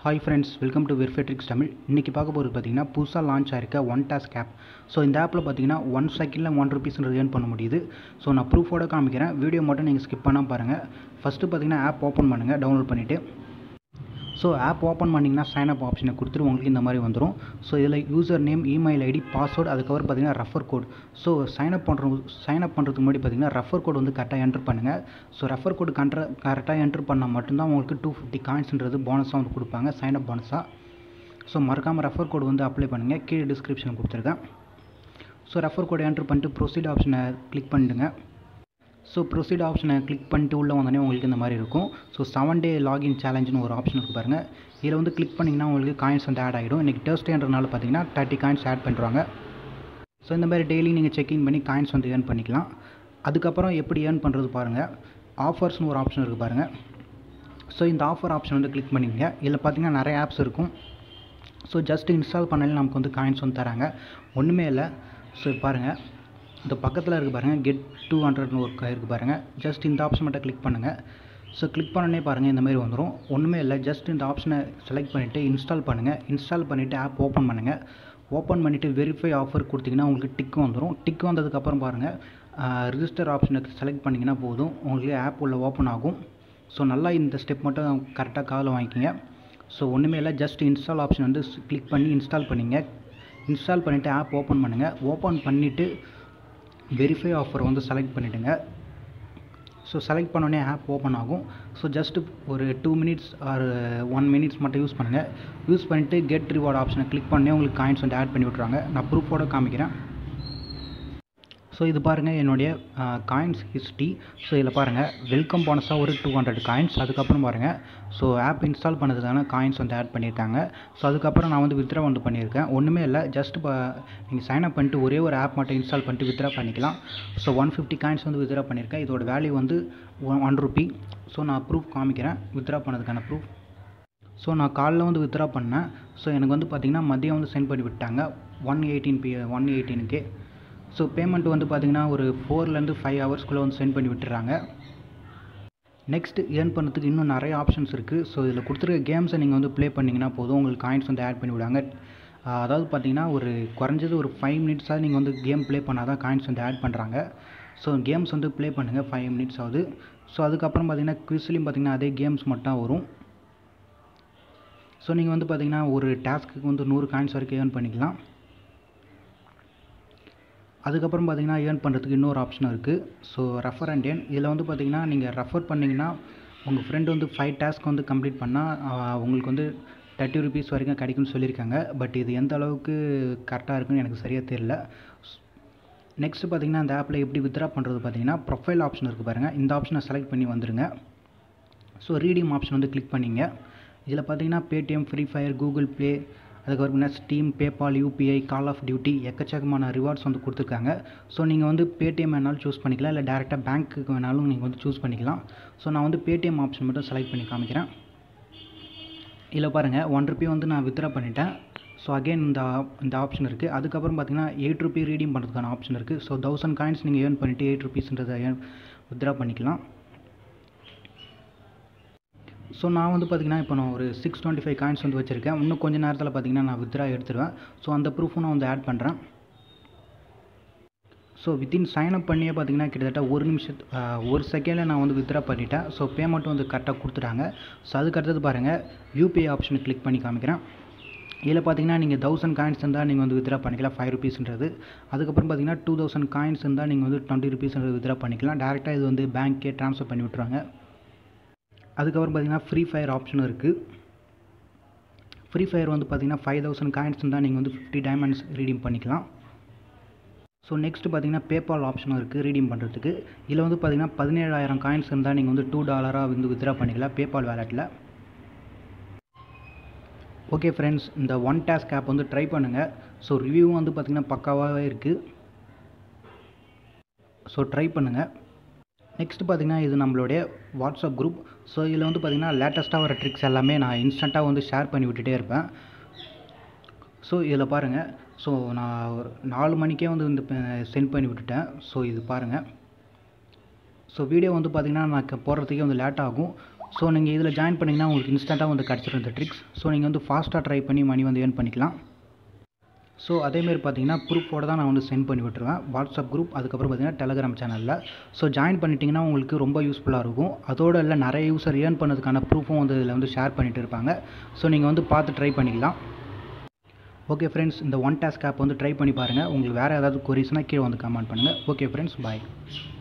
hi friends welcome to வெர்ஃபெட்ரிக்ஸ் தமிழ் இன்றைக்கி பார்க்க போகிறது பார்த்தீங்கன்னா புதுசாக லான்ச் ஆயிருக்க ஒன் டாஸ்க் ஆப் ஸோ இந்த ஆப்பில் பார்த்தீங்கன்னா ஒன் செகண்டில் ஒன் ருபீஸ்ன்றது ஏர்ன் பண்ண முடியுது ஸோ நான் ப்ரூஃபோட காமிக்கிறேன் வீடியோ மட்டும் நீங்கள் ஸ்கிப் பண்ணால் பாருங்கள் ஃபஸ்ட்டு பார்த்தீங்கன்னா ஆப் ஓப்பன் பண்ணுங்கள் டவுன்லோட் பண்ணிவிட்டு ஸோ ஆப் ஓப்பன் பண்ணிங்கன்னா சைன் அப் ஆப்ஷனை கொடுத்துட்டு உங்களுக்கு இந்த மாதிரி வந்துடும் ஸோ இதில் user name email ID password அதுக்கப்புறம் பார்த்தீங்கன்னா refer code so sign up பண்ணுற சைன் அப் பண்ணுறதுக்கு முன்னாடி பார்த்தீங்கன்னா ரெஃபர் கோட் வந்து கரெக்டாக என்ட்ரு பண்ணுங்கள் ஸோ ரெஃபர் கோடு கண்ட்ர கரெக்டாக என்ட்ரு பண்ணால் மட்டும்தான் உங்களுக்கு டூ ஃபிஃப்டி காயின்ஸ்ன்றது போனஸாக வந்து கொடுப்பாங்க சைன் அப் போனஸாக ஸோ மறக்காமல் ரெஃபர் கோடு வந்து அப்ளை பண்ணுங்கள் கீழே டிஸ்கிரிப்ஷனில் கொடுத்துருக்கேன் ஸோ ரெஃபர் கோடு என்ட்ரு பண்ணிட்டு ப்ரொசீட் ஆப்ஷனை கிளிக் பண்ணிடுங்க ஸோ ப்ரொசீட் ஆப்ஷனை கிளிக் பண்ணிட்டு உள்ளே வந்தோடனே உங்களுக்கு இந்த மாதிரி இருக்கும் ஸோ செவன் டே லாகின் சேலஞ்சுன்னு ஒரு ஆப்ஷன் இருக்குது பாருங்கள் இதில் வந்து கிளிக் பண்ணிங்கன்னா உங்களுக்கு காயின்ஸ் வந்து ஆட் ஆகிடும் இன்றைக்கி டேர்ஸ்டேன்றனால பார்த்தீங்கன்னா தேர்ட்டி காயின்ஸ் ஆட் பண்ணுறாங்க ஸோ இந்த மாதிரி டெய்லி நீங்கள் செக்இன் பண்ணி காயின்ஸ் வந்து ஏர்ன் பண்ணிக்கலாம் அதுக்கப்புறம் எப்படி ஏர்ன் பண்ணுறது பாருங்கள் ஆஃபர்ஸ்னு ஒரு ஆப்ஷன் இருக்குது பாருங்கள் ஸோ இந்த ஆஃபர் ஆப்ஷன் வந்து கிளிக் பண்ணிங்க இதில் பார்த்தீங்கன்னா நிறைய ஆப்ஸ் இருக்கும் ஸோ ஜஸ்ட் இன்ஸ்டால் பண்ணாலே நமக்கு வந்து காயின்ஸ் வந்து தராங்க ஒன்றுமே இல்லை ஸோ பாருங்கள் இந்த பக்கத்தில் இருக்குது பாருங்கள் கெட் டூ ஹண்ட்ரட்னு ஒரு இருக்குது பாருங்கள் ஜஸ்ட் இந்த ஆப்ஷன் மட்டும் கிளிக் பண்ணுங்கள் ஸோ கிளிக் பண்ணனே பாருங்கள் இந்த மாதிரி வந்துடும் ஒன்றுமே இல்லை ஜஸ்ட் இந்த ஆப்ஷனை செலக்ட் பண்ணிவிட்டு இன்ஸ்டால் பண்ணுங்கள் இன்ஸ்டால் பண்ணிவிட்டு ஆப் ஓப்பன் பண்ணுங்கள் ஓப்பன் பண்ணிவிட்டு வெரிஃபை ஆஃபர் கொடுத்தீங்கன்னா உங்களுக்கு டிக் வந்துடும் டிக் வந்ததுக்கப்புறம் பாருங்கள் ரிஜிஸ்டர் ஆப்ஷனை செலக்ட் பண்ணிங்கன்னா போதும் உங்களுக்கு ஆப் உள்ள ஓப்பன் ஆகும் ஸோ நல்லா இந்த ஸ்டெப் மட்டும் கரெக்டாக காதில் வாங்கிக்கிங்க ஸோ ஒன்றுமே இல்லை ஜஸ்ட் இன்ஸ்டால் ஆப்ஷன் வந்து கிளிக் பண்ணி இன்ஸ்டால் பண்ணிங்க இன்ஸ்டால் பண்ணிவிட்டு ஆப் ஓப்பன் பண்ணுங்கள் ஓப்பன் பண்ணிவிட்டு வெரிஃபை ஆஃபர் வந்து செலக்ட் பண்ணிவிடுங்க ஸோ செலக்ட் பண்ணோடனே ஆப் ஓப்பன் ஆகும் ஸோ ஜஸ்ட் ஒரு two minutes or one minutes மட்டும் யூஸ் பண்ணுங்கள் யூஸ் பண்ணிவிட்டு கெட் ரிவார்ட் ஆப்ஷனை கிளிக் பண்ணி உங்களுக்கு காயின்ஸ் வந்து ஆட் பண்ணி விட்ருவாங்க நான் ப்ரூஃபோட காமிக்கிறேன் ஸோ இது பாருங்கள் என்னுடைய காயின்ஸ் ஹிஸ்ட்ரி ஸோ இதில் பாருங்கள் வெல்கம் போனஸாக ஒரு டூ ஹண்ட்ரட் காயின்ஸ் அதுக்கப்புறம் பாருங்கள் ஸோ ஆப் இன்ஸ்டால் பண்ணதுக்கான காயின்ஸ் வந்து ஆட் பண்ணியிருக்காங்க ஸோ அதுக்கப்புறம் நான் வந்து வித்ரா வந்து பண்ணியிருக்கேன் ஒன்றுமே இல்லை ஜஸ்ட் இப்போ நீங்கள் சைன் அப் பண்ணிட்டு ஒரே ஒரு ஆப் மட்டும் இன்ஸ்டால் பண்ணிட்டு வித்ரா பண்ணிக்கலாம் ஸோ ஒன் ஃபிஃப்டி காயின்ஸ் வந்து வித்ரா பண்ணியிருக்கேன் இதோட வேல்யூ வந்து ஒன் ஒன் ருபி ஸோ நான் ப்ரூஃப் காமிக்கிறேன் வித்ரா பண்ணதுக்கான ப்ரூஃப் ஸோ நான் காலைல வந்து வித்ரா பண்ணேன் ஸோ எனக்கு வந்து பார்த்திங்கன்னா மதியம் வந்து சென்ட் பண்ணி விட்டாங்க ஒன் எயிட்டீன் பி ஒன் எயிட்டீனுக்கு ஸோ பேமெண்ட் வந்து பார்த்திங்கன்னா ஒரு ஃபோர்லேருந்து ஃபைவ் ஹவர்ஸ்க்குள்ளே வந்து சென்ட் பண்ணி விட்டுறாங்க நெக்ஸ்ட் ஏர்ன் பண்ணுறதுக்கு இன்னும் நிறைய ஆப்ஷன்ஸ் இருக்குது ஸோ இதில் கொடுத்துருக்க கேம்ஸை நீங்கள் வந்து ப்ளே பண்ணிங்கன்னா போதும் உங்களுக்கு காயின்ஸ் வந்து ஆட் பண்ணி விடுவாங்க அதாவது பார்த்தீங்கன்னா ஒரு குறைஞ்சது ஒரு ஃபைவ் மினிட்ஸாக நீங்கள் வந்து கேம் ப்ளே பண்ணால் தான் காயின்ஸ் வந்து ஆட் பண்ணுறாங்க ஸோ கேம்ஸ் வந்து ப்ளே பண்ணுங்கள் ஃபைவ் மினிட்ஸ் ஆகுது ஸோ அதுக்கப்புறம் பார்த்தீங்கன்னா குவிஸ்லையும் பார்த்தீங்கன்னா அதே கேம்ஸ் மட்டும் வரும் ஸோ நீங்கள் வந்து பார்த்தீங்கன்னா ஒரு டாஸ்க்கு வந்து நூறு காயின்ஸ் வரைக்கும் ஏர்ன் பண்ணிக்கலாம் அதுக்கப்புறம் பார்த்தீங்கன்னா ஏர்ன் பண்ணுறதுக்கு இன்னொரு ஆப்ஷன் இருக்குது ஸோ ரெஃபர் அண்ட் ஏர்ன் இதில் வந்து பார்த்தீங்கன்னா நீங்கள் ரெஃபர் பண்ணிங்கன்னா உங்கள் ஃப்ரெண்டு வந்து ஃபைவ் டாஸ்க் வந்து கம்ப்ளீட் பண்ணால் உங்களுக்கு வந்து தேர்ட்டி ருபீஸ் வரைக்கும் கிடைக்கும்னு சொல்லியிருக்காங்க பட் இது எந்த அளவுக்கு கரெக்டாக இருக்குன்னு எனக்கு சரியாக தெரியல நெக்ஸ்ட்டு பார்த்தீங்கன்னா அந்த ஆப்பில் எப்படி வித்ரா பண்ணுறது பார்த்தீங்கன்னா ப்ரொஃபைல் ஆப்ஷன் இருக்குது பாருங்கள் இந்த ஆப்ஷனை செலக்ட் பண்ணி வந்துடுங்க ஸோ ரீடியம் ஆப்ஷன் வந்து கிளிக் பண்ணிங்க இதில் பார்த்தீங்கன்னா Paytm Free Fire Google Play அதுக்கப்புறம் Steam PayPal UPI Call of Duty எக்கச்சக்கமான ரிவார்ட்ஸ் வந்து கொடுத்துருக்காங்க ஸோ நீங்கள் வந்து பேடிஎம் வேணாலும் சூஸ் பண்ணிக்கலாம் இல்லை டேரெக்டாக பேங்க்குக்கு வேணாலும் நீங்கள் வந்து சூஸ் பண்ணிக்கலாம் ஸோ நான் வந்து பேடிஎம் ஆப்ஷன் மட்டும் செலக்ட் பண்ணி காமிக்கிறேன் இதில் பாருங்கள் ஒன் ருபி வந்து நான் வித்ரா பண்ணிட்டேன் ஸோ அகெயின் இந்த இந்த ஆப்ஷன் இருக்குது அதுக்கப்புறம் பார்த்தீங்கன்னா எயிட் ருபி ரீடிங் பண்ணுறதுக்கான ஆப்ஷன் இருக்குது ஸோ தௌசண்ட் காயின்ஸ் நீங்கள் ஏர்ன் பண்ணிவிட்டு எயிட் ருபீஸ்ன்றதை ஏர்ன் வித்ரா பண்ணிக்கலாம் ஸோ நான் வந்து பார்த்திங்கன்னா இப்போ நான் ஒரு சிக்ஸ் டுவெண்ட்டி ஃபைவ் காயின்ஸ் வந்து வச்சுருக்கேன் இன்னும் கொஞ்சம் நேரத்தில் பார்த்திங்கன்னா நான் வித்ரா எடுத்துருவேன் ஸோ அந்த ப்ரூஃபும் நான் வந்து ஆட் பண்ணுறேன் ஸோ வித்தின் சைன் அப் பண்ணியே பார்த்தீங்கன்னா கிட்டத்தட்ட ஒரு நிமிஷத்து ஒரு செகண்டில் நான் வந்து வித்ரா பண்ணிட்டேன் ஸோ பேமெண்ட்டும் வந்து கரெக்டாக கொடுத்துட்டாங்க ஸோ அதுக்கு அடுத்தது பாருங்கள் யூபிஐ ஆப்ஷனை கிளிக் பண்ணி காமிக்கிறேன் இதில் பார்த்தீங்கன்னா நீங்கள் தௌசண்ட் காயின்ஸ் இருந்தால் நீங்கள் வந்து வித்ரா பண்ணிக்கலாம் ஃபைவ் ருபீஸ்ன்றது அதுக்கப்புறம் பார்த்தீங்கன்னா டூ தௌசண்ட் காயின்ஸ் இருந்தால் நீங்கள் வந்து டுவெண்ட்டி ருபீஸ்ன்றது வித்ரா பண்ணிக்கலாம் டேரெக்டாக இது வந்து பேங்க்கே ட்ரான்ஸ்ஃபர் பண்ணி விட்ருவாங்க அதுக்கப்புறம் பார்த்தீங்கன்னா ஃப்ரீ ஃபயர் ஆப்ஷனும் இருக்குது ஃப்ரீ ஃபயர் வந்து பார்த்தீங்கன்னா ஃபைவ் தௌசண்ட் காயின்ஸ் இருந்தால் நீங்கள் வந்து ஃபிஃப்டி டைமண்ட்ஸ் ரீடீம் பண்ணிக்கலாம் ஸோ நெக்ஸ்ட் பார்த்தீங்கன்னா பேபால் ஆப்ஷனும் இருக்குது ரீடீம் பண்ணுறதுக்கு இதில் வந்து பார்த்தீங்கன்னா பதினேழாயிரம் காயின்ஸ் இருந்தால் நீங்கள் வந்து டூ டாலராக வந்து வித்ரா பண்ணிக்கலாம் பேபால் வேலெட்டில் ஓகே ஃப்ரெண்ட்ஸ் இந்த ஒன் டாஸ்க் ஆப் வந்து ட்ரை பண்ணுங்கள் ஸோ ரிவ்யூவும் வந்து பார்த்திங்கன்னா பக்காவாகவே இருக்குது ஸோ ட்ரை பண்ணுங்கள் நெக்ஸ்ட் பார்த்திங்கன்னா இது நம்மளுடைய வாட்ஸ்அப் குரூப் ஸோ இதில் வந்து பார்த்திங்கன்னா லேட்டஸ்ட்டாக வர ட்ரிக்ஸ் எல்லாமே நான் இன்ஸ்டண்ட்டாக வந்து ஷேர் பண்ணி விட்டுட்டே இருப்பேன் ஸோ இதில் பாருங்கள் ஸோ நான் ஒரு நாலு மணிக்கே வந்து இந்த சென்ட் பண்ணி விட்டுட்டேன் ஸோ இது பாருங்கள் ஸோ வீடியோ வந்து பார்த்திங்கன்னா நான் போடுறதுக்கே வந்து லேட் ஆகும் ஸோ நீங்கள் இதில் ஜாயின் பண்ணிங்கன்னா உங்களுக்கு இன்ஸ்டண்ட்டாக வந்து கிடச்சிரும் இந்த ட்ரிக்ஸ் ஸோ நீங்கள் வந்து ஃபாஸ்ட்டாக ட்ரை பண்ணி மணி வந்து ஏர்ன் பண்ணிக்கலாம் ஸோ அதேமாரி பார்த்தீங்கன்னா ப்ரூஃபோடு தான் நான் வந்து சென்ட் பண்ணி விட்டுருவேன் வாட்ஸ்அப் குரூப் அதுக்கப்புறம் பார்த்தீங்கன்னா டெலகிராம் சேனலில் ஸோ ஜாயின் பண்ணிட்டீங்கன்னா உங்களுக்கு ரொம்ப யூஸ்ஃபுல்லாக இருக்கும் அதோடு இல்லை நிறைய யூஸர் ஏர்ன் பண்ணதுக்கான ப்ரூஃபும் வந்து இதில் வந்து ஷேர் பண்ணிட்டு இருப்பாங்க ஸோ நீங்கள் வந்து பார்த்து ட்ரை பண்ணிக்கலாம் ஓகே ஃப்ரெண்ட்ஸ் இந்த ஒன் டாஸ்க் ஆப் வந்து ட்ரை பண்ணி பாருங்கள் உங்களுக்கு வேறு ஏதாவது கொரிஸ்னால் கீழே வந்து கமெண்ட் பண்ணுங்கள் ஓகே ஃப்ரெண்ட்ஸ் பாய்